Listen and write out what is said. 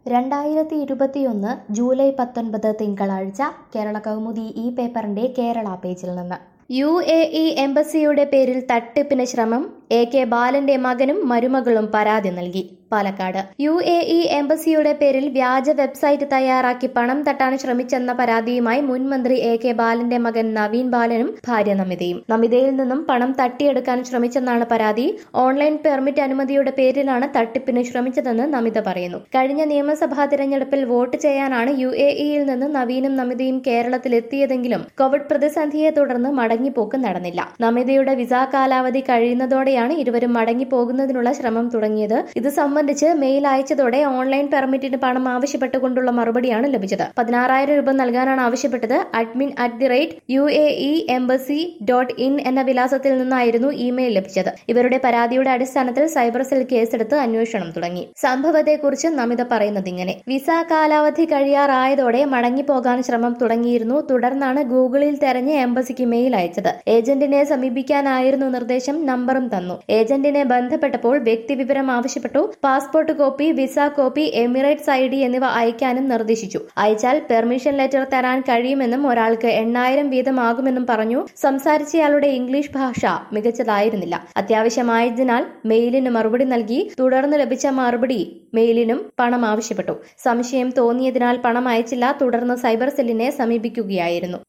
രണ്ടായിരത്തി ഇരുപത്തിയൊന്ന് ജൂലൈ പത്തൊൻപത് തിങ്കളാഴ്ച കേരള കൗമുദി ഈ പേപ്പറിന്റെ കേരള പേജിൽ നിന്ന് യു എ ഇ എംബസിയുടെ പേരിൽ തട്ടിപ്പിന് ശ്രമം എ കെ ബാലന്റെ മകനും മരുമകളും പരാതി നൽകി പാലക്കാട് യു എ ഇ എംബസിയുടെ പേരിൽ വ്യാജ വെബ്സൈറ്റ് തയ്യാറാക്കി പണം തട്ടാൻ ശ്രമിച്ചെന്ന പരാതിയുമായി മുൻ മന്ത്രി എ കെ ബാലന്റെ മകൻ നവീൻ ബാലനും ഭാര്യ നമിതയും നമിതയിൽ നിന്നും പണം തട്ടിയെടുക്കാൻ ശ്രമിച്ചെന്നാണ് പരാതി ഓൺലൈൻ പെർമിറ്റ് അനുമതിയുടെ പേരിലാണ് തട്ടിപ്പിന് ശ്രമിച്ചതെന്ന് നമിത പറയുന്നു കഴിഞ്ഞ നിയമസഭാ തിരഞ്ഞെടുപ്പിൽ വോട്ട് ചെയ്യാനാണ് യു എ ഇയിൽ നിന്ന് നവീനും നമിതയും കേരളത്തിലെത്തിയതെങ്കിലും കോവിഡ് പ്രതിസന്ധിയെ തുടർന്ന് മടങ്ങിപ്പോക്ക് നടന്നില്ല നമിതയുടെ വിസ കാലാവധി കഴിയുന്നതോടെയാണ് ഇരുവരും മടങ്ങിപ്പോകുന്നതിനുള്ള ശ്രമം തുടങ്ങിയത് ഇത് സംബന്ധിച്ച് മെയിൽ അയച്ചതോടെ ഓൺലൈൻ പെർമിറ്റിന് പണം ആവശ്യപ്പെട്ടുകൊണ്ടുള്ള മറുപടിയാണ് ലഭിച്ചത് പതിനാറായിരം രൂപ നൽകാനാണ് ആവശ്യപ്പെട്ടത് admin at the rate U A E embassy dot in എന്ന വിലാസത്തിൽ നിന്നായിരുന്നു ഇമെയിൽ ലഭിച്ചത് ഇവരുടെ പരാതിയുടെ അടിസ്ഥാനത്തിൽ സൈബർ സെൽ കേസെടുത്ത് അന്വേഷണം തുടങ്ങി സംഭവത്തെക്കുറിച്ച് നമിത പറയുന്നത് ഇങ്ങനെ വിസ കാലാവധി കഴിയാറായതോടെ മടങ്ങിപ്പോകാൻ ശ്രമം തുടങ്ങിയിരുന്നു തുടർന്നാണ് ഗൂഗിളിൽ തെരഞ്ഞ് എംബസിക്ക് മെയിൽ അയച്ചത് ഏജന്റിനെ സമീപിക്കാനായിരുന്നു നിർദ്ദേശം നമ്പറും തന്നു ഏജന്റിനെ ബന്ധപ്പെട്ടപ്പോൾ വ്യക്തിവിവരം ആവശ്യപ്പെട്ടു passport copy visa copy Emirates I D എന്നിവ അയക്കാനും നിർദ്ദേശിച്ചു അയച്ചാൽ പെർമിഷൻ ലെറ്റർ തരാൻ കഴിയുമെന്നും ഒരാൾക്ക് എണ്ണായിരം വീതമാകുമെന്നും പറഞ്ഞു സംസാരിച്ചയാളുടെ ഇംഗ്ലീഷ് ഭാഷ മികച്ചതായിരുന്നില്ല അത്യാവശ്യമായതിനാൽ മെയിലിന് മറുപടി നൽകി തുടർന്ന് ലഭിച്ച മറുപടി മെയിലിനും പണം ആവശ്യപ്പെട്ടു സംശയം തോന്നിയതിനാൽ പണം അയച്ചില്ല തുടർന്ന് സൈബർ സെല്ലിനെ സമീപിക്കുകയായിരുന്നു